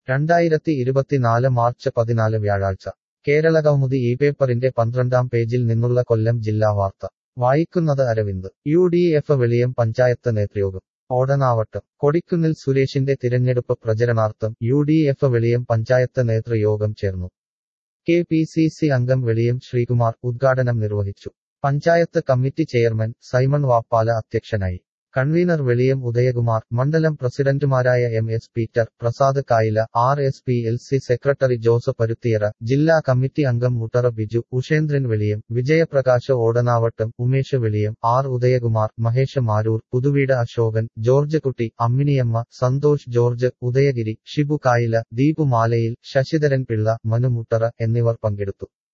രണ്ടായിരത്തി ഇരുപത്തിനാല് മാർച്ച് പതിനാല് വ്യാഴാഴ്ച കേരളകൗമുദി ഈ പേപ്പറിന്റെ പന്ത്രണ്ടാം പേജിൽ നിന്നുള്ള കൊല്ലം ജില്ലാ വാർത്ത വായിക്കുന്നത് Aravind U D F Veliyam panchayat നേതൃയോഗം ഓടനാവട്ടം കൊടിക്കുന്നിൽ സുരേഷിന്റെ തിരഞ്ഞെടുപ്പ് പ്രചരണാർത്ഥം U D F Veliyam panchayat നേതൃയോഗം ചേർന്നു കെ പി സി സി അംഗം വെളിയം ശ്രീകുമാർ ഉദ്ഘാടനം നിർവഹിച്ചു panchayat committee chairman Simon Vappala അധ്യക്ഷനായി കൺവീനർ വെളിയം ഉദയകുമാർ മണ്ഡലം പ്രസിഡന്റുമാരായ M S Peter Prasad Kayila R S P L C secretary Jose Paruthiyara ജില്ലാ കമ്മിറ്റി അംഗം Muttara Biju Ushendran Veliyam Vijayaprakash Odanavattam Umesh Veliyam R Udayakumar Mahesh Maroor Puthuveedu Ashokan George Kutty Amminiyamma Santhosh George Udayagiri Shibu Kayila Deepu Malayil Sasidharan Pillai Manu Muttara എന്നിവർ പങ്കെടുത്തു